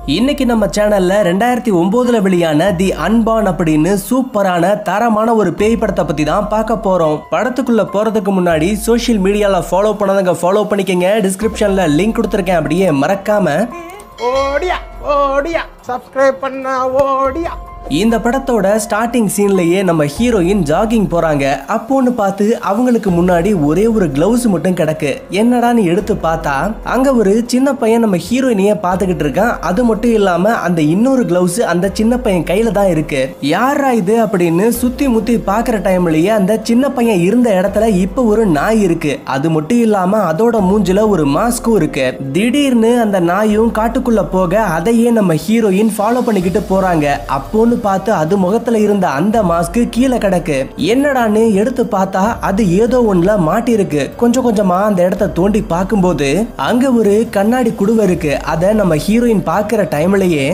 இன்னைக்கு நம்ம சேனல்ல ரெண்டாயிரத்தி ஒன்பதுல வெளியான தி அன்பான் அப்படின்னு சூப்பரான தரமான ஒரு பேய் படத்தை பத்தி தான் பார்க்க போறோம் படத்துக்குள்ள போறதுக்கு முன்னாடி சோஷியல் மீடியால ஃபாலோ பண்ணாதவங்க ஃபாலோ பண்ணிக்கங்க டிஸ்கிரிப்ஷன்ல லிங்க் கொடுத்துருக்கேன் அப்படியே மறக்காம ஓடியா ஓடியா சப்ஸ்கிரைப் பண்ணா ஓடியா இந்த படத்தோட ஸ்டார்டிங் சீன்லயே நம்ம ஹீரோயின் ஜாகிங் போறாங்க அப்போன்னு பார்த்து அவங்களுக்கு முன்னாடி ஒரே ஒரு கிளவுஸ் மட்டும் கிடக்கு என்னடான்னு எடுத்து பார்த்தா அங்க ஒரு சின்ன பையன் நம்ம ஹீரோயினையே பார்த்துக்கிட்டு இருக்கான் அது மட்டும் இல்லாம அந்த இன்னொரு கிளவுஸ் அந்த சின்ன பையன் கையில தான் இருக்கு யாரா இது அப்படின்னு சுத்தி முத்தி பாக்குற டைம்லயே அந்த சின்ன பையன் இருந்த இடத்துல இப்ப ஒரு நாய் இருக்கு அது மட்டும் இல்லாம அதோட மூஞ்சில ஒரு மாஸ்க்கும் இருக்கு திடீர்னு அந்த நாயும் காட்டுக்குள்ள போக அதையே நம்ம ஹீரோயின் ஃபாலோ பண்ணிக்கிட்டு போறாங்க அப்போன்னு பார்த்து அது முகத்துல இருந்த அந்த மாஸ்க் கீழே கிடக்கு என்னடான்னு எடுத்து பார்த்தா அது ஏதோ ஒண்ணுல மாட்டிருக்கு கொஞ்சம் கொஞ்சமா அந்த இடத்த தோண்டி பார்க்கும்போது அங்க ஒரு கண்ணாடி குடுவை இருக்கு அதை நம்ம ஹீரோயின் பார்க்குற டைம்லயே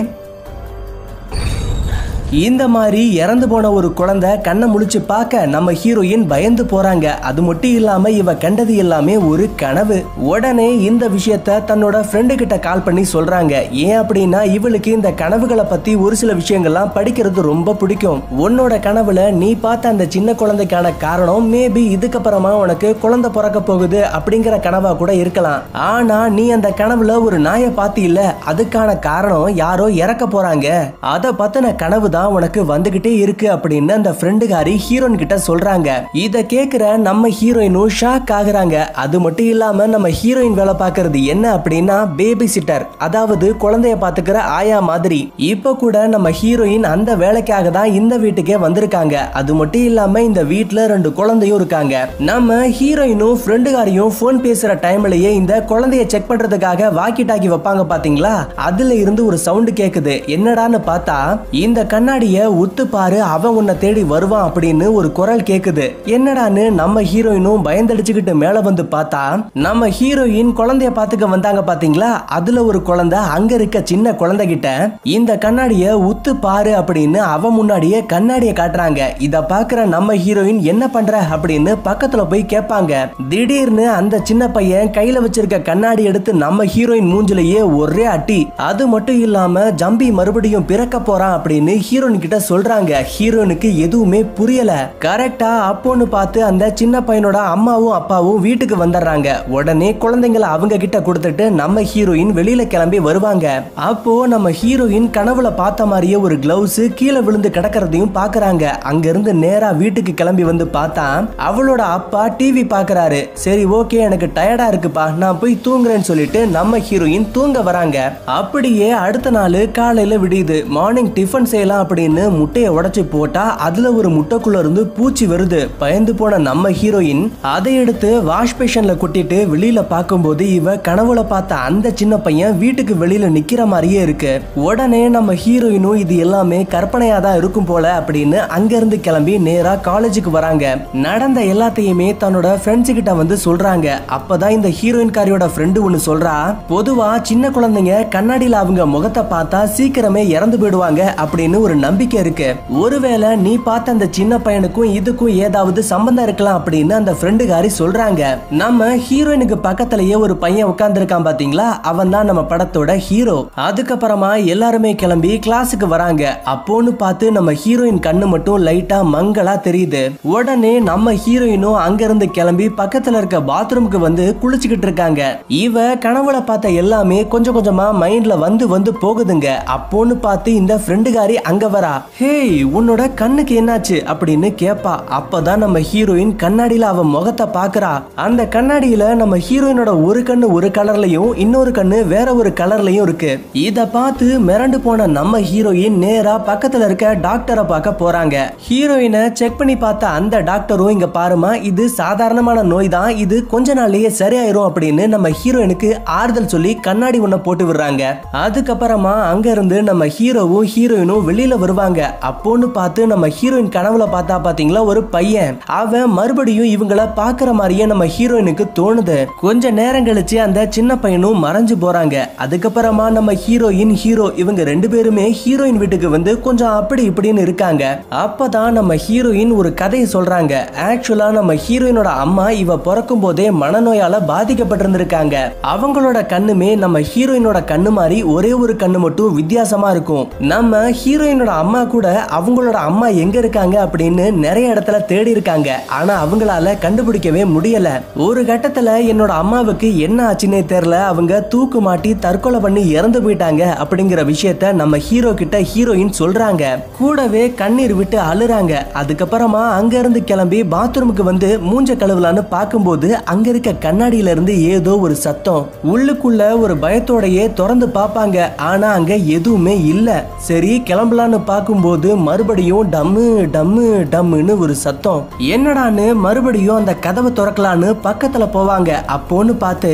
இந்த மாதிரி இறந்து போன ஒரு குழந்தை கண்ணை முழிச்சு பார்க்க நம்ம ஹீரோயின் பயந்து போறாங்க அது மட்டும் இல்லாம இவ கண்டது எல்லாமே ஒரு கனவு உடனே இந்த விஷயத்த தன்னோட ஃப்ரெண்டு கிட்ட கால் பண்ணி சொல்றாங்க ஏன் அப்படின்னா இவளுக்கு இந்த கனவுகளை பத்தி ஒரு சில விஷயங்கள்லாம் படிக்கிறது ரொம்ப பிடிக்கும் உன்னோட கனவுல நீ பார்த்த அந்த சின்ன குழந்தைக்கான காரணம் மேபி இதுக்கப்புறமா உனக்கு குழந்தை பிறக்க போகுது அப்படிங்கிற கனவா கூட இருக்கலாம் ஆனா நீ அந்த கனவுல ஒரு நாயை பார்த்து இல்ல அதுக்கான காரணம் யாரோ இறக்க போறாங்க அத பத்தின கனவு தான் உனக்கு வந்துகிட்டே இருக்கு அப்படின்னு அந்த ஃப்ரெண்டுகாரி ஹீரோயின் கிட்ட சொல்றாங்க இத கேக்குற நம்ம ஹீரோயினும் ஷாக் ஆகுறாங்க அது மட்டும் இல்லாம நம்ம ஹீரோயின் வேலை பார்க்கறது என்ன அப்படின்னா பேபி சிட்டர் அதாவது குழந்தைய பாத்துக்கிற ஆயா மாதிரி இப்ப கூட நம்ம ஹீரோயின் அந்த வேலைக்காக தான் இந்த வீட்டுக்கே வந்திருக்காங்க அது மட்டும் இல்லாம இந்த வீட்ல ரெண்டு குழந்தையும் இருக்காங்க நம்ம ஹீரோயினும் ஃப்ரெண்டுகாரியும் ஃபோன் பேசுற டைம்லயே இந்த குழந்தைய செக் பண்றதுக்காக வாக்கி டாக்கி வைப்பாங்க பாத்தீங்களா அதுல இருந்து ஒரு சவுண்ட் கேக்குது என்னடான்னு பார்த்தா இந்த கண்ணாடிய உத்து பாரு அவன் உன்னை தேடி வருவான் அப்படின்னு ஒரு குரல் கேக்குது என்னடான்னு நம்ம ஹீரோயினும் பயந்தடிச்சுக்கிட்டு மேல வந்து பார்த்தா நம்ம ஹீரோயின் குழந்தைய பாத்துக்க வந்தாங்க பாத்தீங்களா அதுல ஒரு குழந்தை அங்க இருக்க சின்ன குழந்தை கிட்ட இந்த கண்ணாடிய உத்து பாரு அப்படின்னு அவன் முன்னாடியே கண்ணாடிய காட்டுறாங்க இத பாக்குற நம்ம ஹீரோயின் என்ன பண்ற அப்படின்னு பக்கத்துல போய் கேட்பாங்க திடீர்னு அந்த சின்ன பையன் கையில வச்சிருக்க கண்ணாடி எடுத்து நம்ம ஹீரோயின் மூஞ்சிலேயே ஒரே அட்டி அது மட்டும் இல்லாம ஜம்பி மறுபடியும் பிறக்க போறான் அப்படின்னு ஹீரோயின் கிட்ட சொல்றாங்க ஹீரோயினுக்கு எதுவுமே புரியல கரெக்டா அப்போன்னு பார்த்து அந்த சின்ன பையனோட அம்மாவும் அப்பாவும் வீட்டுக்கு வந்துடுறாங்க உடனே குழந்தைங்களை அவங்க கிட்ட கொடுத்துட்டு நம்ம ஹீரோயின் வெளியில கிளம்பி வருவாங்க அப்போ நம்ம ஹீரோயின் கனவுல பார்த்த மாதிரியே ஒரு கிளவுஸ் கீழே விழுந்து கிடக்கிறதையும் பாக்குறாங்க அங்க இருந்து நேரா வீட்டுக்கு கிளம்பி வந்து பார்த்தா அவளோட அப்பா டிவி பாக்குறாரு சரி ஓகே எனக்கு டயர்டா இருக்குப்பா நான் போய் தூங்குறேன்னு சொல்லிட்டு நம்ம ஹீரோயின் தூங்க வராங்க அப்படியே அடுத்த நாள் காலையில விடியுது மார்னிங் டிஃபன் செய்யலாம் அப்படின்னு முட்டையை உடைச்சு போட்டா அதுல ஒரு முட்டைக்குள்ள இருந்து பூச்சி வருது பயந்து போன நம்ம ஹீரோயின் அதை எடுத்து வாஷ் பேஷன்ல கொட்டிட்டு வெளியில பார்க்கும்போது இவ கனவுல பார்த்த அந்த சின்ன பையன் வீட்டுக்கு வெளியில நிக்கிற மாதிரியே இருக்கு உடனே நம்ம ஹீரோயினும் இது எல்லாமே கற்பனையா தான் இருக்கும் போல அப்படின்னு அங்க இருந்து கிளம்பி நேரா காலேஜுக்கு வராங்க நடந்த எல்லாத்தையுமே தன்னோட ஃப்ரெண்ட்ஸ் கிட்ட வந்து சொல்றாங்க அப்பதான் இந்த ஹீரோயின் காரியோட ஃப்ரெண்டு ஒன்னு சொல்றா பொதுவா சின்ன குழந்தைங்க கண்ணாடியில அவங்க முகத்தை பார்த்தா சீக்கிரமே இறந்து போயிடுவாங்க அப்படின்னு ஒரு நம்பிக்கை இருக்கு ஒருவேளை நீ பார்த்த அந்த சின்ன பையனுக்கும் இதுக்கும் ஏதாவது சம்பந்தம் இருக்கலாம் அப்படின்னு அந்த ஃப்ரெண்டுகாரி சொல்றாங்க நம்ம ஹீரோயினுக்கு பக்கத்திலேயே ஒரு பையன் உட்கார்ந்துருக்கான் பாத்தீங்களா அவன் தான் நம்ம படத்தோட ஹீரோ அதுக்கப்புறமா எல்லாருமே கிளம்பி கிளாஸுக்கு வராங்க அப்போன்னு பார்த்து நம்ம ஹீரோயின் கண்ணு மட்டும் லைட்டா மங்களா தெரியுது உடனே நம்ம ஹீரோயினும் அங்க இருந்து கிளம்பி பக்கத்துல இருக்க பாத்ரூமுக்கு வந்து குளிச்சுக்கிட்டு இருக்காங்க இவ கனவுல பார்த்த எல்லாமே கொஞ்சம் கொஞ்சமா மைண்ட்ல வந்து வந்து போகுதுங்க அப்போன்னு பார்த்து இந்த ஃப்ரெண்டுகாரி அங்க வரா ஹேய் உன்னோட கண்ணுக்கு என்னாச்சு அப்படின்னு கேப்பா அப்பதான் நம்ம ஹீரோயின் கண்ணாடியில அவ முகத்தை பாக்குறா அந்த கண்ணாடியில நம்ம ஹீரோயினோட ஒரு கண்ணு ஒரு கலர்லயும் இன்னொரு கண்ணு வேற ஒரு கலர்லயும் இருக்கு இத பார்த்து மிரண்டு போன நம்ம ஹீரோயின் நேரா பக்கத்துல இருக்க டாக்டரை பார்க்க போறாங்க ஹீரோயினை செக் பண்ணி பார்த்த அந்த டாக்டரும் இங்க பாருமா இது சாதாரணமான நோய் தான் இது கொஞ்ச நாள்லயே சரியாயிரும் அப்படின்னு நம்ம ஹீரோயினுக்கு ஆறுதல் சொல்லி கண்ணாடி ஒண்ண போட்டு விடுறாங்க அதுக்கப்புறமா அங்க இருந்து நம்ம ஹீரோவும் ஹீரோயினும் வெளியில வெளியில வருவாங்க அப்போன்னு பார்த்து நம்ம ஹீரோயின் கனவுல பார்த்தா பாத்தீங்களா ஒரு பையன் அவன் மறுபடியும் இவங்கள பாக்குற மாதிரியே நம்ம ஹீரோயினுக்கு தோணுது கொஞ்ச நேரம் கழிச்சு அந்த சின்ன பையனும் மறைஞ்சு போறாங்க அதுக்கப்புறமா நம்ம ஹீரோயின் ஹீரோ இவங்க ரெண்டு பேருமே ஹீரோயின் வீட்டுக்கு வந்து கொஞ்சம் அப்படி இப்படின்னு இருக்காங்க அப்பதான் நம்ம ஹீரோயின் ஒரு கதையை சொல்றாங்க ஆக்சுவலா நம்ம ஹீரோயினோட அம்மா இவ பிறக்கும் போதே மனநோயால பாதிக்கப்பட்டிருந்திருக்காங்க அவங்களோட கண்ணுமே நம்ம ஹீரோயினோட கண்ணு மாதிரி ஒரே ஒரு கண்ணு மட்டும் வித்தியாசமா இருக்கும் நம்ம ஹீரோயினோட அம்மா கூட அவங்களோட அம்மா எங்க இருக்காங்க அப்படின்னு நிறைய இடத்துல தேடி இருக்காங்க ஆனா அவங்களால கண்டுபிடிக்கவே முடியல ஒரு கட்டத்துல என்னோட அம்மாவுக்கு என்ன ஆச்சுன்னே தெரியல அவங்க தூக்கு மாட்டி தற்கொலை பண்ணி இறந்து போயிட்டாங்க அப்படிங்கிற விஷயத்த நம்ம ஹீரோ கிட்ட ஹீரோயின் சொல்றாங்க கூடவே கண்ணீர் விட்டு அழுறாங்க அதுக்கப்புறமா அங்க இருந்து கிளம்பி பாத்ரூமுக்கு வந்து மூஞ்ச கழுவலான்னு பார்க்கும்போது அங்க இருக்க கண்ணாடியில இருந்து ஏதோ ஒரு சத்தம் உள்ளுக்குள்ள ஒரு பயத்தோடயே திறந்து பார்ப்பாங்க ஆனா அங்க எதுவுமே இல்ல சரி கிளம்பலான்னு பார்க்கும்போது மறுபடியும் டம்மு டம்மு டம்முன்னு ஒரு சத்தம் என்னடான்னு மறுபடியும் அந்த கதவை திறக்கலான்னு பக்கத்துல போவாங்க அப்போன்னு பார்த்து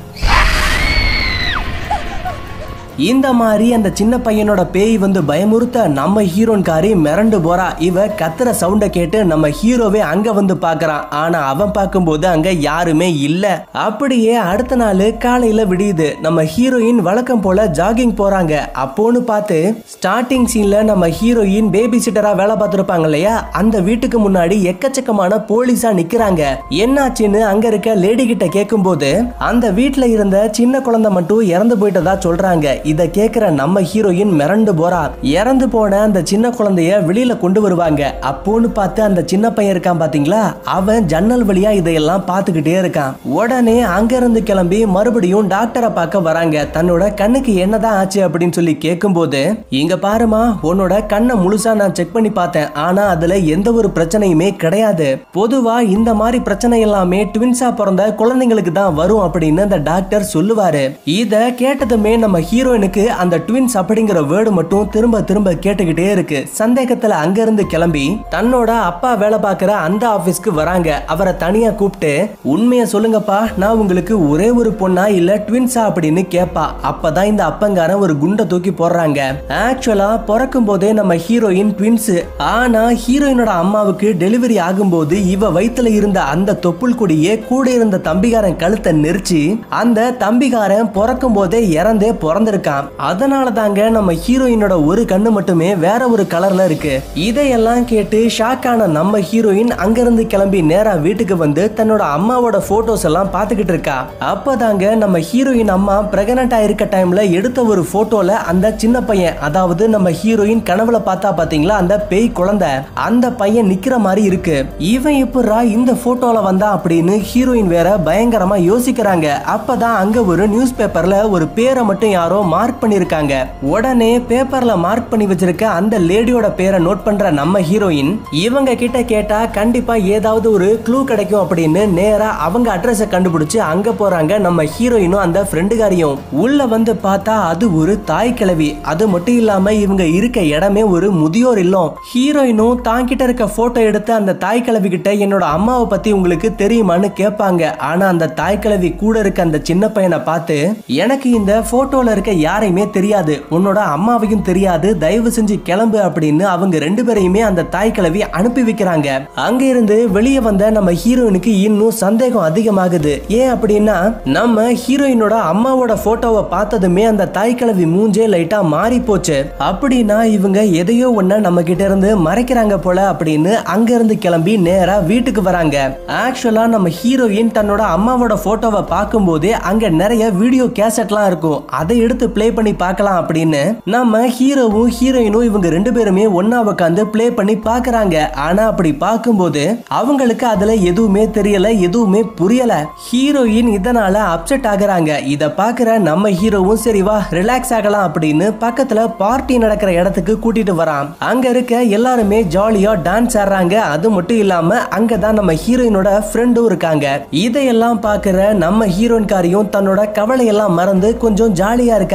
இந்த மாதிரி அந்த சின்ன பையனோட பேய் வந்து பயமுறுத்த நம்ம ஹீரோன் காரி மிரண்டு போறா இவ கத்துற சவுண்ட கேட்டு நம்ம ஹீரோவே அங்க வந்து பாக்குறான் ஆனா அவன் பார்க்கும்போது அங்க யாருமே இல்ல அப்படியே அடுத்த நாள் காலையில விடியுது நம்ம ஹீரோயின் வழக்கம் போல ஜாகிங் போறாங்க அப்போன்னு பார்த்து ஸ்டார்டிங் சீன்ல நம்ம ஹீரோயின் பேபி சிட்டரா வேலை பார்த்திருப்பாங்க இல்லையா அந்த வீட்டுக்கு முன்னாடி எக்கச்சக்கமான போலீஸா நிக்கிறாங்க என்னாச்சுன்னு அங்க இருக்க லேடி கிட்ட கேட்கும்போது அந்த வீட்ல இருந்த சின்ன குழந்தை மட்டும் இறந்து போயிட்டதா சொல்றாங்க இத கேக்குற நம்ம ஹீரோயின் மிரண்டு போறா இறந்து போன அந்த சின்ன குழந்தைய வெளியில கொண்டு வருவாங்க அப்போன்னு பார்த்து அந்த சின்ன பையன் இருக்கான் பாத்தீங்களா அவன் ஜன்னல் வழியா இதையெல்லாம் பார்த்துக்கிட்டே இருக்கான் உடனே அங்க இருந்து கிளம்பி மறுபடியும் டாக்டரை பார்க்க வராங்க தன்னோட கண்ணுக்கு என்னதான் ஆச்சு அப்படின்னு சொல்லி கேட்கும்போது இங்க பாருமா உன்னோட கண்ணை முழுசா நான் செக் பண்ணி பார்த்தேன் ஆனா அதுல எந்த ஒரு பிரச்சனையுமே கிடையாது பொதுவா இந்த மாதிரி பிரச்சனை எல்லாமே ட்வின்ஸா பிறந்த குழந்தைங்களுக்கு தான் வரும் அப்படின்னு அந்த டாக்டர் சொல்லுவாரு இத கேட்டதுமே நம்ம ஹீரோயினுக்கு அந்த ட்வின்ஸ் அப்படிங்கிற வேர்டு மட்டும் திரும்ப திரும்ப கேட்டுக்கிட்டே இருக்கு சந்தேகத்துல அங்க இருந்து கிளம்பி தன்னோட அப்பா வேலை பார்க்கிற அந்த ஆபீஸ்க்கு வராங்க அவரை தனியா கூப்பிட்டு உண்மையை சொல்லுங்கப்பா நான் உங்களுக்கு ஒரே ஒரு பொண்ணா இல்ல ட்வின்ஸா அப்படின்னு கேப்பா அப்பதான் இந்த அப்பங்காரன் ஒரு குண்டை தூக்கி போடுறாங்க ஆக்சுவலா பிறக்கும் போதே நம்ம ஹீரோயின் ட்வின்ஸ் ஆனா ஹீரோயினோட அம்மாவுக்கு டெலிவரி ஆகும்போது இவ வயித்துல இருந்த அந்த தொப்புள் கொடியே கூட இருந்த தம்பிகாரன் கழுத்தை நெரிச்சு அந்த தம்பிகாரன் பிறக்கும் போதே இறந்தே பிறந்திருக்கான் அதனால தாங்க நம்ம ஹீரோயினோட ஒரு கண்ணு மட்டுமே வேற ஒரு கலர்ல இருக்கு இதையெல்லாம் கேட்டு ஷாக் ஆன நம்ம ஹீரோயின் அங்கிருந்து கிளம்பி நேரா வீட்டுக்கு வந்து தன்னோட அம்மாவோட போட்டோஸ் எல்லாம் பார்த்துக்கிட்டு இருக்கா அப்பதாங்க நம்ம ஹீரோயின் அம்மா பிரெக்னண்டா இருக்க டைம்ல எடுத்த ஒரு போட்டோல அந்த சின்ன பையன் அதாவது நம்ம ஹீரோயின் கனவுல பார்த்தா பாத்தீங்களா அந்த பேய் குழந்தை அந்த பையன் நிக்கிற மாதிரி இருக்கு இவன் எப்படா இந்த போட்டோல வந்தா அப்படின்னு ஹீரோயின் வேற பயங்கரமா யோசிக்கிறாங்க அப்பதான் அங்க ஒரு நியூஸ் பேப்பர்ல ஒரு பேரை மட்டும் யாரோ மார்க் பண்ணிருக்காங்க உடனே பேப்பர்ல மார்க் பண்ணி வச்சிருக்க அந்த லேடியோட பேரை நோட் பண்ற நம்ம ஹீரோயின் இவங்க கிட்ட கேட்டா கண்டிப்பா ஏதாவது ஒரு க்ளூ கிடைக்கும் அப்படின்னு நேரா அவங்க அட்ரஸ கண்டுபிடிச்சு அங்க போறாங்க நம்ம ஹீரோயினும் அந்த ஃப்ரெண்டுகாரியும் உள்ள வந்து பார்த்தா அது ஒரு தாய் கிழவி அது மட்டும் இல்லாம இவங்க இருக்க இடமே ஒரு முதியோர் இல்லம் ஹீரோயினும் தான் கிட்ட இருக்க போட்டோ எடுத்து அந்த தாய் கிழவி கிட்ட என்னோட அம்மாவை பத்தி உங்களுக்கு தெரியுமான்னு கேட்பாங்க ஆனா அந்த தாய் கிழவி கூட இருக்க அந்த சின்ன பையனை பார்த்து எனக்கு இந்த போட்டோல இருக்க யாரையுமே தெரியாது உன்னோட அம்மாவையும் தெரியாது தயவு செஞ்சு கிளம்பு அப்படின்னு அவங்க ரெண்டு பேரையுமே அந்த தாய் கிழவி அனுப்பி வைக்கிறாங்க அங்க இருந்து வெளியே வந்த நம்ம ஹீரோயினுக்கு இன்னும் சந்தேகம் அதிகமாகுது ஏன் அப்படின்னா நம்ம ஹீரோயினோட அம்மாவோட போட்டோவை பார்த்ததுமே அந்த தாய் கிழவி மூஞ்சே லைட்டா மாறி போச்சு அப்படின்னா இவங்க எதையோ ஒண்ண நம்ம கிட்ட இருந்து மறைக்கிறாங்க போல அப்படின்னு அங்க இருந்து கிளம்பி நேரா வீட்டுக்கு வராங்க ஆக்சுவலா நம்ம ஹீரோயின் தன்னோட அம்மாவோட போட்டோவை பார்க்கும்போதே அங்க நிறைய வீடியோ கேசட்லாம் இருக்கும் அதை எடுத்து ப்ளே பண்ணி பார்க்கலாம் அப்படின்னு நம்ம ஹீரோவும் ஹீரோயினும் இவங்க ரெண்டு பேருமே ஒன்னா உட்காந்து ப்ளே பண்ணி பார்க்கறாங்க ஆனா அப்படி பார்க்கும்போது அவங்களுக்கு அதுல எதுவுமே தெரியல எதுவுமே புரியல ஹீரோயின் இதனால அப்செட் ஆகுறாங்க இத பாக்குற நம்ம ஹீரோவும் சரி வா ரிலாக்ஸ் ஆகலாம் அப்படின்னு பக்கத்துல பார்ட்டி நடக்கிற இடத்துக்கு கூட்டிட்டு வரான் அங்க இருக்க எல்லாருமே ஜாலியா டான்ஸ் ஆடுறாங்க அது மட்டும் இல்லாம அங்கதான் நம்ம ஹீரோயினோட ஃப்ரெண்டும் இருக்காங்க இதையெல்லாம் பாக்குற நம்ம ஹீரோயின்காரியும் தன்னோட கவலையெல்லாம் மறந்து கொஞ்சம் ஜாலியா இருக்காங்க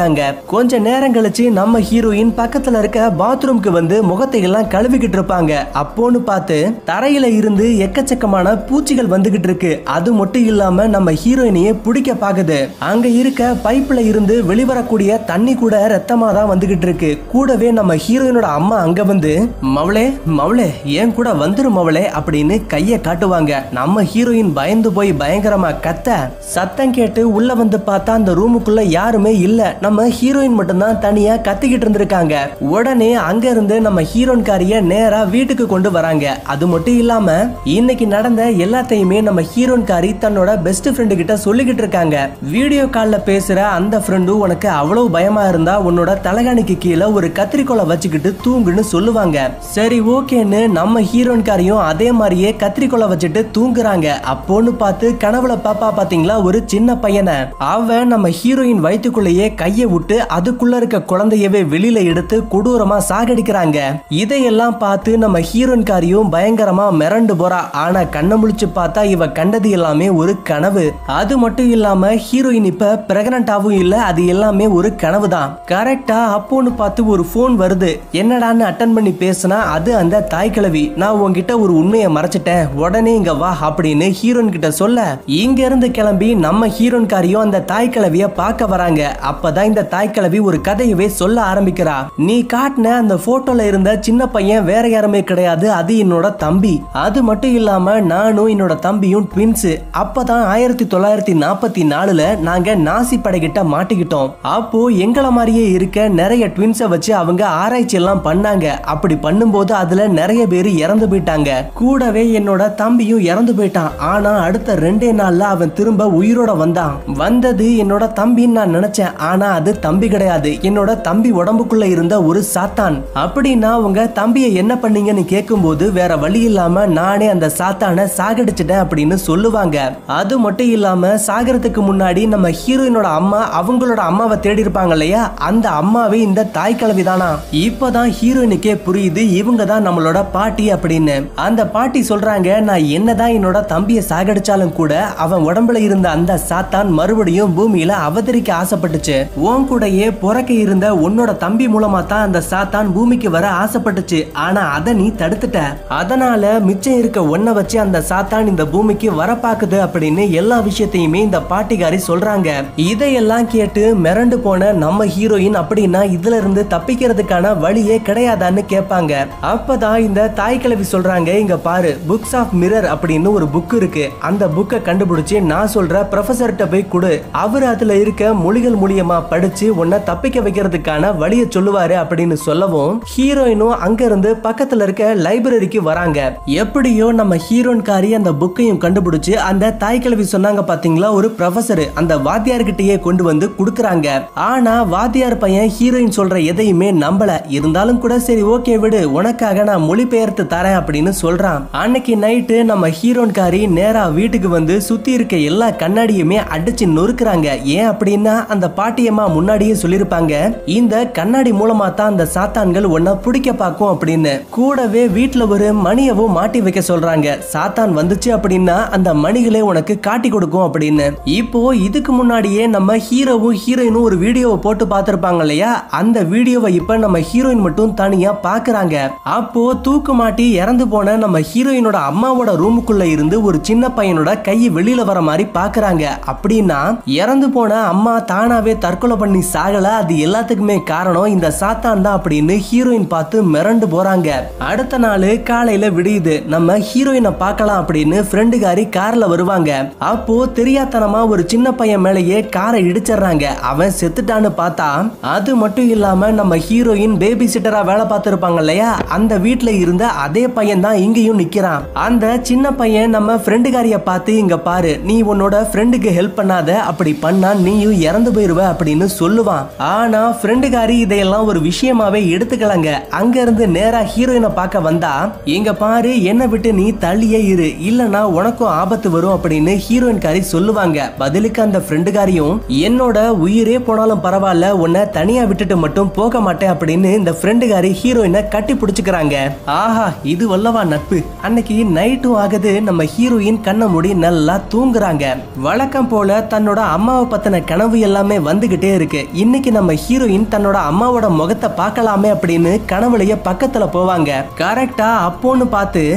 இருக்காங்க கொஞ்ச நேரம் கழிச்சு நம்ம ஹீரோயின் பக்கத்துல இருக்க பாத்ரூம்க்கு வந்து முகத்தை எல்லாம் கழுவிக்கிட்டு இருப்பாங்க அப்போன்னு பார்த்து தரையில இருந்து எக்கச்சக்கமான பூச்சிகள் வந்துகிட்டு இருக்கு அது மட்டும் இல்லாம நம்ம ஹீரோயினையே பிடிக்க பாக்குது அங்க இருக்க பைப்ல இருந்து வெளிவரக்கூடிய தண்ணி கூட ரத்தமா தான் வந்துகிட்டு இருக்கு கூடவே நம்ம ஹீரோயினோட அம்மா அங்க வந்து மவளே மவளே ஏன் கூட வந்துரு மவளே அப்படின்னு கைய காட்டுவாங்க நம்ம ஹீரோயின் பயந்து போய் பயங்கரமா கத்த சத்தம் கேட்டு உள்ள வந்து பார்த்தா அந்த ரூமுக்குள்ள யாருமே இல்ல நம்ம ஹீரோயின் மட்டும்தான் தனியா கத்திக்கிட்டு இருந்திருக்காங்க உடனே அங்க இருந்து நம்ம ஹீரோன்காரிய நேரா வீட்டுக்கு கொண்டு வராங்க அது மட்டும் இல்லாம இன்னைக்கு நடந்த எல்லாத்தையுமே நம்ம ஹீரோன்காரி தன்னோட பெஸ்ட் ஃப்ரெண்டு கிட்ட சொல்லிக்கிட்டு இருக்காங்க வீடியோ கால்ல பேசுற அந்த ஃப்ரெண்டும் உனக்கு அவ்வளவு பயமா இருந்தா உன்னோட தலகாணிக்கு கீழே ஒரு கத்திரிக்கோலை வச்சுக்கிட்டு தூங்குன்னு சொல்லுவாங்க சரி ஓகேன்னு நம்ம ஹீரோன்காரியும் அதே மாதிரியே கத்திரிக்கோலை வச்சுட்டு தூங்குறாங்க அப்போன்னு பார்த்து கனவுல பாப்பா பாத்தீங்களா ஒரு சின்ன பையனை அவன் நம்ம ஹீரோயின் வயிற்றுக்குள்ளேயே கையை விட்டு அதுக்குள்ள இருக்க குழந்தையவே வெளியில எடுத்து கொடூரமா சாகடிக்கிறாங்க இதையெல்லாம் பார்த்து நம்ம ஹீரோயின்காரியும் பயங்கரமா மிரண்டு போறா ஆனா கண்ணை முழிச்சு பார்த்தா இவ கண்டது எல்லாமே ஒரு கனவு அது மட்டும் இல்லாம ஹீரோயின் இப்ப பிரெக்னண்டாவும் இல்ல அது எல்லாமே ஒரு கனவு தான் கரெக்டா அப்போன்னு பார்த்து ஒரு போன் வருது என்னடான்னு அட்டன் பண்ணி பேசினா அது அந்த தாய் கிழவி நான் உன்கிட்ட ஒரு உண்மையை மறைச்சிட்டேன் உடனே இங்க வா அப்படின்னு ஹீரோயின் கிட்ட சொல்ல இங்க இருந்து கிளம்பி நம்ம ஹீரோன்காரியும் அந்த தாய் கிழவிய பார்க்க வராங்க அப்பதான் இந்த தாய் கிழவி ஒரு கதையவே சொல்ல ஆரம்பிக்கிறா நீ காட்டின அந்த போட்டோல இருந்த சின்ன பையன் வேற யாருமே கிடையாது அது என்னோட தம்பி அது மட்டும் இல்லாம நானும் என்னோட தம்பியும் ட்வின்ஸ் அப்பதான் ஆயிரத்தி தொள்ளாயிரத்தி நாற்பத்தி நாலுல நாங்க நாசி படைகிட்ட மாட்டிக்கிட்டோம் அப்போ எங்கள மாதிரியே இருக்க நிறைய ட்வின்ஸை வச்சு அவங்க ஆராய்ச்சி எல்லாம் பண்ணாங்க அப்படி பண்ணும்போது அதுல நிறைய பேர் இறந்து போயிட்டாங்க கூடவே என்னோட தம்பியும் இறந்து போயிட்டான் ஆனா அடுத்த ரெண்டே நாள்ல அவன் திரும்ப உயிரோட வந்தான் வந்தது என்னோட தம்பின்னு நான் நினைச்சேன் ஆனா அது தம்பி கிடையாது என்னோட தம்பி உடம்புக்குள்ள இருந்த ஒரு சாத்தான் அப்படின்னா உங்க தம்பியை என்ன பண்ணீங்கன்னு கேட்கும்போது வேற வழி இல்லாம நானே அந்த சாத்தானை சாகடிச்சிட்டேன் அப்படின்னு சொல்லுவாங்க அது மட்டும் இல்லாம சாகறதுக்கு முன்னாடி நம்ம ஹீரோயினோட அம்மா அவங்களோட அம்மாவை தேடி இருப்பாங்க இல்லையா அந்த அம்மாவே இந்த தாய் கிழவி தானா இப்பதான் ஹீரோயினுக்கே புரியுது இவங்க தான் நம்மளோட பாட்டி அப்படின்னு அந்த பாட்டி சொல்றாங்க நான் என்னதான் என்னோட தம்பியை சாகடிச்சாலும் கூட அவன் உடம்புல இருந்த அந்த சாத்தான் மறுபடியும் பூமியில அவதரிக்க ஆசைப்பட்டுச்சு உன் கூடயே பிறக்க இருந்த உன்னோட தம்பி மூலமா தான் அந்த சாத்தான் பூமிக்கு வர ஆசைப்பட்டுச்சு ஆனா அதை நீ தடுத்துட்ட அதனால மிச்சம் இருக்க ஒன்ன வச்சு அந்த சாத்தான் இந்த பூமிக்கு வர பாக்குது அப்படின்னு எல்லா விஷயத்தையுமே இந்த பாட்டிகாரி சொல்றாங்க இதையெல்லாம் கேட்டு மிரண்டு போன நம்ம ஹீரோயின் அப்படின்னா இதுல இருந்து தப்பிக்கிறதுக்கான வழியே கிடையாதான்னு கேட்பாங்க அப்பதான் இந்த தாய் கிழவி சொல்றாங்க இங்க பாரு புக்ஸ் ஆஃப் மிரர் அப்படின்னு ஒரு புக் இருக்கு அந்த புக்கை கண்டுபிடிச்சு நான் சொல்ற ப்ரொஃபசர்கிட்ட போய் கொடு அவர் அதுல இருக்க மொழிகள் மூலியமா படிச்சு உன்னை தப்பிக்க வைக்கிறதுக்கான வழியை சொல்லுவாரு அப்படின்னு சொல்லவும் ஹீரோயினும் அங்க இருந்து பக்கத்துல இருக்க லைப்ரரிக்கு வராங்க எப்படியோ நம்ம ஹீரோன்காரி அந்த புக்கையும் கண்டுபிடிச்சு அந்த தாய் கிழவி சொன்னாங்க பாத்தீங்களா ஒரு ப்ரொஃபசர் அந்த வாத்தியார்கிட்டயே கொண்டு வந்து கொடுக்கறாங்க ஆனா வாத்தியார் பையன் ஹீரோயின் சொல்ற எதையுமே நம்பல இருந்தாலும் கூட சரி ஓகே விடு உனக்காக நான் மொழிபெயர்த்து தரேன் அப்படின்னு சொல்றான் அன்னைக்கு நைட்டு நம்ம ஹீரோன்காரி நேரா வீட்டுக்கு வந்து சுத்தி இருக்க எல்லா கண்ணாடியுமே அடிச்சு நொறுக்குறாங்க ஏன் அப்படின்னா அந்த பாட்டியம்மா முன்னாடியே சொல்லிருப்பாங்க இந்த கண்ணாடி மூலமா தான் அந்த சாத்தான்கள் உன்னை பிடிக்க பார்க்கும் அப்படின்னு கூடவே வீட்டுல ஒரு மணியவும் மாட்டி வைக்க சொல்றாங்க சாத்தான் வந்துச்சு அப்படின்னா அந்த மணிகளே உனக்கு காட்டி கொடுக்கும் அப்படின்னு இப்போ இதுக்கு முன்னாடியே நம்ம ஹீரோவும் ஹீரோயினும் ஒரு வீடியோவை போட்டு பார்த்திருப்பாங்க இல்லையா அந்த வீடியோவை இப்ப நம்ம ஹீரோயின் மட்டும் தனியா பாக்குறாங்க அப்போ தூக்கு மாட்டி இறந்து போன நம்ம ஹீரோயினோட அம்மாவோட ரூமுக்குள்ள இருந்து ஒரு சின்ன பையனோட கை வெளியில வர மாதிரி பாக்குறாங்க அப்படின்னா இறந்து போன அம்மா தானாவே தற்கொலை பண்ணி சாகல அது எல்லாத்துக்குமே காரணம் இந்த சாத்தான் தான் அப்படின்னு ஹீரோயின் பார்த்து மிரண்டு போறாங்க அடுத்த நாள் காலையில விடியுது நம்ம ஹீரோயினை பார்க்கலாம் அப்படின்னு ஃப்ரெண்டுகாரி கார்ல வருவாங்க அப்போ தெரியாத்தனமா ஒரு சின்ன பையன் மேலேயே காரை இடிச்சிடுறாங்க அவன் செத்துட்டான்னு பார்த்தா அது மட்டும் இல்லாம நம்ம ஹீரோயின் பேபி சிட்டரா வேலை பார்த்திருப்பாங்க இல்லையா அந்த வீட்ல இருந்த அதே பையன் தான் இங்கேயும் நிக்கிறான் அந்த சின்ன பையன் நம்ம ஃப்ரெண்டுகாரிய பார்த்து இங்க பாரு நீ உன்னோட ஃப்ரெண்டுக்கு ஹெல்ப் பண்ணாத அப்படி பண்ணா நீயும் இறந்து போயிருவ அப்படின்னு சொல்லுவான் ஆனா ஃப்ரெண்டுகாரி இதையெல்லாம் ஒரு விஷயமாவே எடுத்துக்கலங்க அங்க இருந்து நேரா ஹீரோயினை பார்க்க வந்தா இங்க பாரு என்னை விட்டு நீ தள்ளியே இரு இல்லனா உனக்கும் ஆபத்து வரும் அப்படின்னு ஹீரோயின் காரி சொல்லுவாங்க பதிலுக்கு அந்த ஃப்ரெண்டுகாரியும் என்னோட உயிரே போனாலும் பரவாயில்ல உன்னை தனியா விட்டுட்டு மட்டும் போக மாட்டேன் அப்படின்னு இந்த ஃப்ரெண்டுகாரி ஹீரோயினை கட்டி பிடிச்சுக்கிறாங்க ஆஹா இது வல்லவா நட்பு அன்னைக்கு நைட்டும் ஆகுது நம்ம ஹீரோயின் கண்ணை மூடி நல்லா தூங்குறாங்க வழக்கம் போல தன்னோட அம்மாவை பத்தின கனவு எல்லாமே வந்துகிட்டே இருக்கு இன்னைக்கு நம்ம ஹீரோயின் தன்னோட அம்மாவோட முகத்தை பார்க்கலாமே அப்படின்னு கனவுலயே பக்கத்துல போவாங்க கரெக்டா அப்போன்னு பார்த்து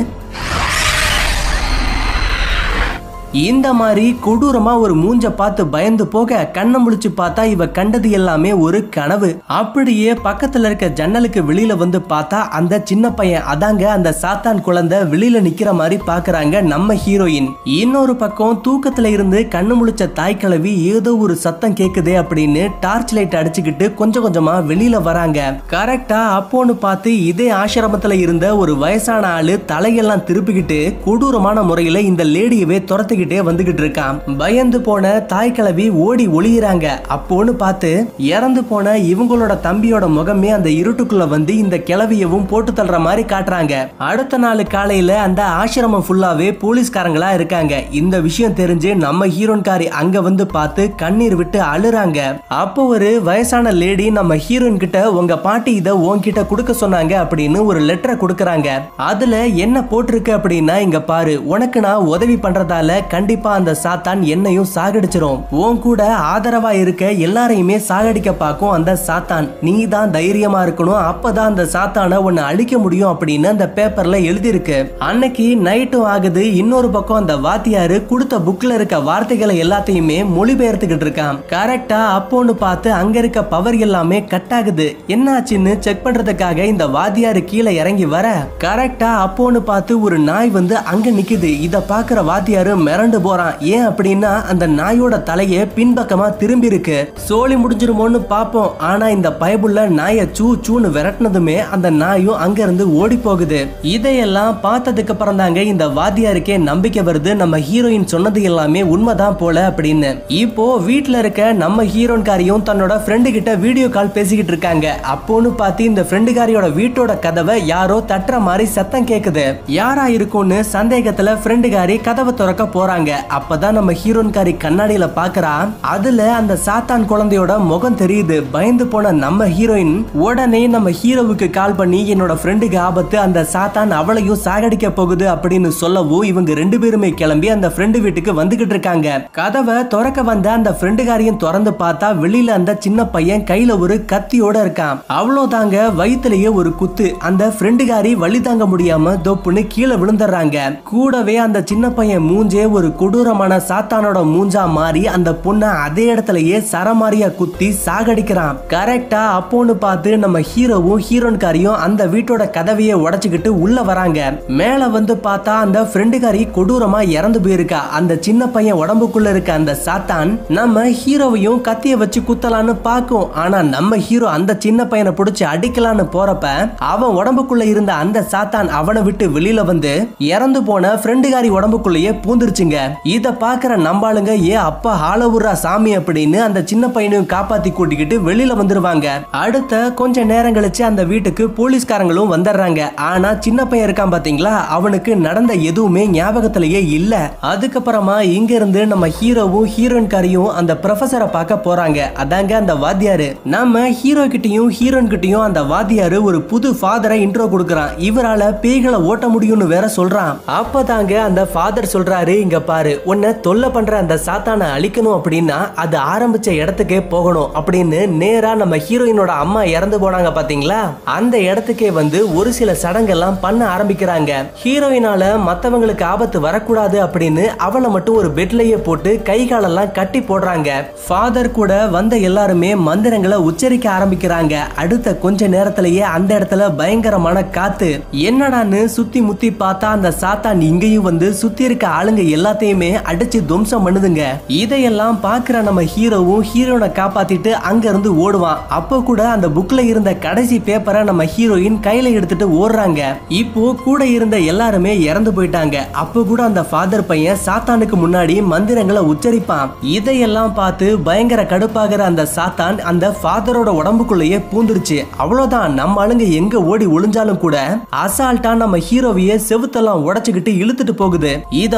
இந்த மாதிரி கொடூரமா ஒரு மூஞ்ச பார்த்து பயந்து போக கண்ணை முழிச்சு பார்த்தா இவ கண்டது எல்லாமே ஒரு கனவு அப்படியே பக்கத்துல இருக்க ஜன்னலுக்கு வெளியில வந்து பார்த்தா அந்த சின்ன பையன் அதாங்க அந்த சாத்தான் குழந்தை வெளியில நிக்கிற மாதிரி பாக்குறாங்க நம்ம ஹீரோயின் இன்னொரு பக்கம் தூக்கத்துல இருந்து கண்ணு முழிச்ச தாய் கிழவி ஏதோ ஒரு சத்தம் கேக்குதே அப்படின்னு டார்ச் லைட் அடிச்சுக்கிட்டு கொஞ்சம் கொஞ்சமா வெளியில வராங்க கரெக்டா அப்போன்னு பார்த்து இதே ஆசிரமத்துல இருந்த ஒரு வயசான ஆளு தலையெல்லாம் திருப்பிக்கிட்டு கொடூரமான முறையில இந்த லேடியவே துரத்துக்கிட்டே வந்துகிட்டு இருக்கான் பயந்து போன தாய் கிழவி ஓடி ஒளியிறாங்க அப்போன்னு பார்த்து இறந்து போன இவங்களோட தம்பியோட முகமே அந்த இருட்டுக்குள்ள வந்து இந்த கிழவியவும் போட்டு தள்ளுற மாதிரி காட்டுறாங்க அடுத்த நாள் காலையில அந்த ஆசிரமம் ஃபுல்லாவே போலீஸ்காரங்களா இருக்காங்க இந்த விஷயம் தெரிஞ்சு நம்ம ஹீரோன்காரி அங்க வந்து பார்த்து கண்ணீர் விட்டு அழுறாங்க அப்போ ஒரு வயசான லேடி நம்ம ஹீரோயின் கிட்ட உங்க பாட்டி இத உன்கிட்ட கொடுக்க சொன்னாங்க அப்படின்னு ஒரு லெட்டரை கொடுக்கறாங்க அதுல என்ன போட்டிருக்கு அப்படின்னா இங்க பாரு உனக்கு நான் உதவி பண்றதால கண்டிப்பா அந்த சாத்தான் என்னையும் சாகடிச்சிரும் உன் கூட ஆதரவா இருக்க எல்லாரையுமே சாகடிக்க பார்க்கும் அந்த சாத்தான் நீ தான் தைரியமா இருக்கணும் அப்பதான் அந்த சாத்தானை உன்னை அழிக்க முடியும் அப்படின்னு அந்த பேப்பர்ல எழுதியிருக்கு அன்னைக்கு நைட்டும் ஆகுது இன்னொரு பக்கம் அந்த வாத்தியாரு கொடுத்த புக்ல இருக்க வார்த்தைகளை எல்லாத்தையுமே மொழிபெயர்த்துக்கிட்டு இருக்கான் கரெக்டா அப்போன்னு பார்த்து அங்க இருக்க பவர் எல்லாமே கட் ஆகுது என்னாச்சுன்னு செக் பண்றதுக்காக இந்த வாத்தியாரு கீழே இறங்கி வர கரெக்டா அப்போன்னு பார்த்து ஒரு நாய் வந்து அங்க நிக்குது இத பாக்குற வாத்தியாரு மிரண்டு போறான் ஏன் அப்படின்னா அந்த நாயோட தலையே பின்பக்கமா திரும்பி இருக்கு சோழி முடிஞ்சிருமோன்னு பாப்போம் ஆனா இந்த பயபுள்ள நாய சூ சூன்னு விரட்டினதுமே அந்த நாயும் அங்க இருந்து ஓடி போகுது இதையெல்லாம் பார்த்ததுக்கு அப்புறம் தாங்க இந்த வாத்தியாருக்கே நம்பிக்கை வருது நம்ம ஹீரோயின் சொன்னது எல்லாமே உண்மைதான் போல அப்படின்னு இப்போ வீட்ல இருக்க நம்ம ஹீரோன்காரியும் தன்னோட ஃப்ரெண்டு கிட்ட வீடியோ கால் பேசிக்கிட்டு இருக்காங்க அப்போன்னு பார்த்து இந்த ஃப்ரெண்டுகாரியோட வீட்டோட கதவை யாரோ தட்டுற மாதிரி சத்தம் கேக்குது யாரா இருக்கும்னு சந்தேகத்துல ஃப்ரெண்டுகாரி கதவை திறக்க போறாங்க அப்பதான் நம்ம ஹீரோன்காரி கண்ணாடியில பாக்குறா அதுல அந்த சாத்தான் குழந்தையோட முகம் தெரியுது பயந்து போன நம்ம ஹீரோயின் உடனே நம்ம ஹீரோவுக்கு கால் பண்ணி என்னோட ஃப்ரெண்டுக்கு ஆபத்து அந்த சாத்தான் அவளையும் சாகடிக்க போகுது அப்படின்னு சொல்லவும் இவங்க ரெண்டு பேருமே கிளம்பி அந்த ஃப்ரெண்டு வீட்டுக்கு வந்துகிட்டு இருக்காங்க கதவை திறக்க வந்த அந்த ஃப்ரெண்டுகாரியும் திறந்து பார்த்தா வெளியில அந்த சின்ன பையன் கையில ஒரு கத்தியோட இருக்கான் அவ்வளவுதாங்க வயித்துலயே ஒரு குத்து அந்த ஃப்ரெண்டுகாரி வழி தாங்க முடியாம தொப்புன்னு கீழே விழுந்துடுறாங்க கூடவே அந்த சின்ன பையன் மூஞ்சே ஒரு கொடூரமான சாத்தானோட மூஞ்சா மாறி அந்த பொண்ணை அதே இடத்துலயே சரமாரியா குத்தி சாகடிக்கிறான் கரெக்டா அப்போன்னு பார்த்து நம்ம ஹீரோவும் ஹீரோன்காரியும் அந்த வீட்டோட கதவையே உடைச்சுக்கிட்டு உள்ள வராங்க மேல வந்து பார்த்தா அந்த ஃப்ரெண்டுகாரி கொடூரமா இறந்து போயிருக்கா அந்த சின்ன பையன் உடம்புக்குள்ள இருக்க அந்த சாத்தான் நம்ம ஹீரோவையும் கத்திய வச்சு குத்தலான்னு பார்க்கும் ஆனா நம்ம ஹீரோ அந்த சின்ன பையனை பிடிச்சி அடிக்கலான்னு போறப்ப அவன் உடம்புக்குள்ள இருந்த அந்த சாத்தான் அவனை விட்டு வெளியில வந்து இறந்து போன ஃப்ரெண்டுகாரி உடம்புக்குள்ளேயே பூந்துருச்சுங்க இத பாக்குற நம்பாளுங்க ஏ அப்பா ஹாலவுரா சாமி அப்படின்னு அந்த சின்ன பையனையும் காப்பாத்தி கூட்டிக்கிட்டு வெளியில வந்துருவாங்க அடுத்த கொஞ்ச நேரம் கழிச்சு அந்த வீட்டுக்கு போலீஸ்காரங்களும் வந்துடுறாங்க ஆனா சின்ன பையன் இருக்கான் பாத்தீங்களா அவனுக்கு நடந்த எதுவுமே ஞாபகத்திலேயே இல்ல அதுக்கப்புறமா இங்க இருந்து நம்ம ஹீரோவும் ஹீரோயின்காரியும் அந்த ப்ரொஃபசரை பார்க்க போறாங்க அதாங்க அந்த வாத்தியாரு நம்ம ஹீரோ கிட்டயும் ஹீரோயின் கிட்டயும் அந்த வாத்தியாரு ஒரு புது ஃபாதரை இன்ட்ரோ கொடுக்கறான் இவரால பேய்களை ஓட்ட முடியும்னு வேற சொல்றான் அப்பதாங்க அந்த ஃபாதர் சொல்றாரு இங்க பாரு உன்னை தொல்லை பண்ற அந்த சாத்தானை அழிக்கணும் அப்படின்னா அது ஆரம்பிச்ச இடத்துக்கே போகணும் அப்படின்னு நேரா நம்ம ஹீரோயினோட அம்மா இறந்து போனாங்க பாத்தீங்களா அந்த இடத்துக்கே வந்து ஒரு சில சடங்கெல்லாம் பண்ண ஆரம்பிக்கிறாங்க ஹீரோயினால மத்தவங்களுக்கு ஆபத்து வரக்கூடாது அப்படின்னு அவளை மட்டும் ஒரு பெட்லயே போட்டு கை காலெல்லாம் கட்டி போடுறாங்க ஃபாதர் கூட வந்த எல்லாருமே மந்திரங்களை உச்சரிக்க ஆரம்பிக்கிறாங்க அடுத்த கொஞ்ச நேரத்திலேயே அந்த இடத்துல பயங்கரமான காத்து என்னடான்னு சுத்தி முத்தி பார்த்தா அந்த சாத்தான் இங்கேயும் வந்து சுத்தி இருக்க ஆளுங்க எல்லாத்தையுமே அடிச்சு துவம்சம் பண்ணுதுங்க இதையெல்லாம் பாக்குற நம்ம ஹீரோவும் ஹீரோனை காப்பாத்திட்டு அங்க இருந்து ஓடுவான் அப்போ கூட அந்த புக்ல இருந்த கடைசி பேப்பரை நம்ம ஹீரோயின் கையில எடுத்துட்டு ஓடுறாங்க இப்போ கூட இருந்த எல்லாருமே இறந்து போயிட்டாங்க அப்போ கூட அந்த ஃபாதர் பையன் சாத்தானுக்கு முன்னாடி மந்திரங்களை உச்சரிப்பான் இதையெல்லாம் பார்த்து பயங்கர கடுப்பாகிற அந்த சாத்தான் அந்த ஃபாதரோட உடம்புக்குள்ளேயே பூந்துருச்சு அவ்வளவுதான் நம்ம ஆளுங்க எங்க ஓடி ஒளிஞ்சாலும் கூட அசால்ட்டா நம்ம ஹீரோவையே செவுத்தெல்லாம் உடைச்சுக்கிட்டு இழுத்துட்டு போகுது இத பாக்குற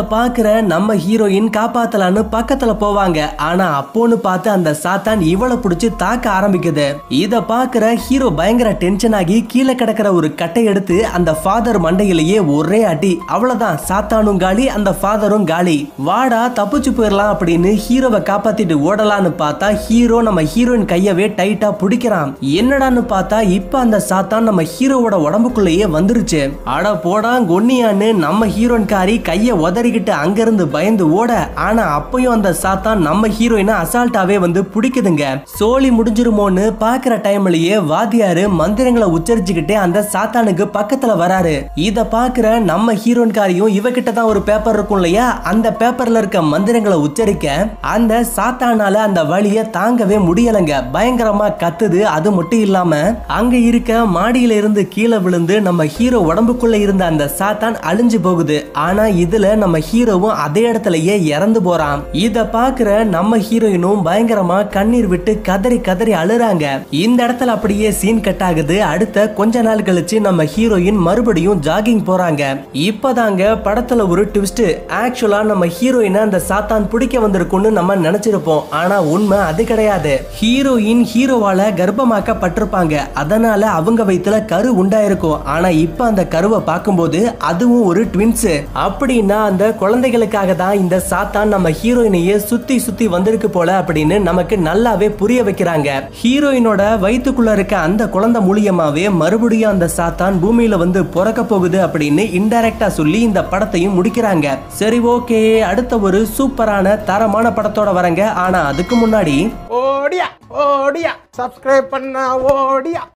நம்ம ஹீரோயின் காப்பாத்தலான்னு பக்கத்துல போவாங்க ஆனா அப்போன்னு பார்த்து அந்த சாத்தான் இவளை பிடிச்சு தாக்க ஆரம்பிக்குது இத பாக்குற ஹீரோ பயங்கர டென்ஷன் ஆகி கீழே கிடக்கிற ஒரு கட்டை எடுத்து அந்த ஃபாதர் மண்டையிலேயே ஒரே அடி அவ்வளவுதான் சாத்தானும் காலி அந்த ஃபாதரும் காலி வாடா தப்பிச்சு போயிடலாம் அப்படின்னு ஹீரோவை காப்பாத்திட்டு ஓடலான்னு பார்த்தா ஹீரோ நம்ம ஹீரோயின் கையவே டைட்டா பிடிக்கிறான் என்னடான்னு பார்த்தா இப்ப அந்த சாத்தான் நம்ம ஹீரோவோட உடம்புக்குள்ளேயே வந்துருச்சு அட போடா கொன்னியான்னு நம்ம ஹீரோயின் காரி கைய உதறிக்கிட்டு அங்கிருந்து பயந்து ஓட ஆனா அப்பயும் அந்த சாத்தான் நம்ம ஹீரோயினை அசால்ட்டாவே வந்து பிடிக்குதுங்க சோழி முடிஞ்சிருமோன்னு பாக்குற டைம்லயே வாத்தியாரு மந்திரங்களை உச்சரிச்சுக்கிட்டே அந்த சாத்தானுக்கு பக்கத்துல வராரு இத பாக்குற நம்ம ஹீரோயின் காரியும் இவகிட்ட தான் ஒரு பேப்பர் இருக்கும் இல்லையா அந்த பேப்பர்ல இருக்க மந்திரங்களை உச்சரிக்க அந்த சாத்தானால அந்த வழிய தாங்கவே முடியலங்க பயங்கரமா கத்துது அது மட்டும் இல்லாம அங்க இருக்க மாடியில இருந்து கீழே விழுந்து நம்ம ஹீரோ உடம்புக்குள்ள இருந்த அந்த சாத்தான் அழிஞ்சு போகுது ஆனா இதுல நம்ம ஹீரோவும் அதே இடத்துலயே இறந்து போறான் இத பாக்குற நம்ம ஹீரோயினும் பயங்கரமா கண்ணீர் விட்டு கதறி கதறி அழுறாங்க இந்த இடத்துல அப்படியே சீன் கட் ஆகுது அடுத்த கொஞ்ச நாள் கழிச்சு நம்ம ஹீரோயின் மறுபடியும் ஜாகிங் போறாங்க இப்பதாங்க படத்துல ஒரு ட்விஸ்ட் ஆக்சுவலா நம்ம ஹீரோயினை அந்த சாத்தான் பிடிக்க வந்திருக்கும்னு நம்ம நினைச்சிருப்போம் ஆனா உண்மை அது கிடையாது ஹீரோயின் ஹீரோவால கர்ப்பமாக்கப்பட்டிருப்பாங்க அதனால அவங்க வயித்துல கரு உண்டாயிருக்கும் ஆனா இப்ப அந்த கருவை பார்க்கும்போது அதுவும் ஒரு ட்வின்ஸ் அப்படின்னா அந்த குழந்தைகளுக்காக தான் இந்த சாத்தான் நம்ம ஹீரோயினையே சுத்தி சுத்தி வந்திருக்கு போல அப்படின்னு நமக்கு நல்லாவே புரிய வைக்கிறாங்க ஹீரோயினோட வயித்துக்குள்ள இருக்க அந்த குழந்தை மூலியமாவே மறுபடியும் அந்த சாத்தான் பூமியில வந்து பிறக்க போகுது அப்படின்னு இன்டைரக்டா சொல்லி இந்த படத்தையும் முடிக்கிறாங்க சரி ஓகே அடுத்த ஒரு சூப்பரான தரமான படத்தோட வரங்க ஆனா அதுக்கு முன்னாடி ஓடியா ஓடியா சப்ஸ்கிரைப் பண்ண ஓடியா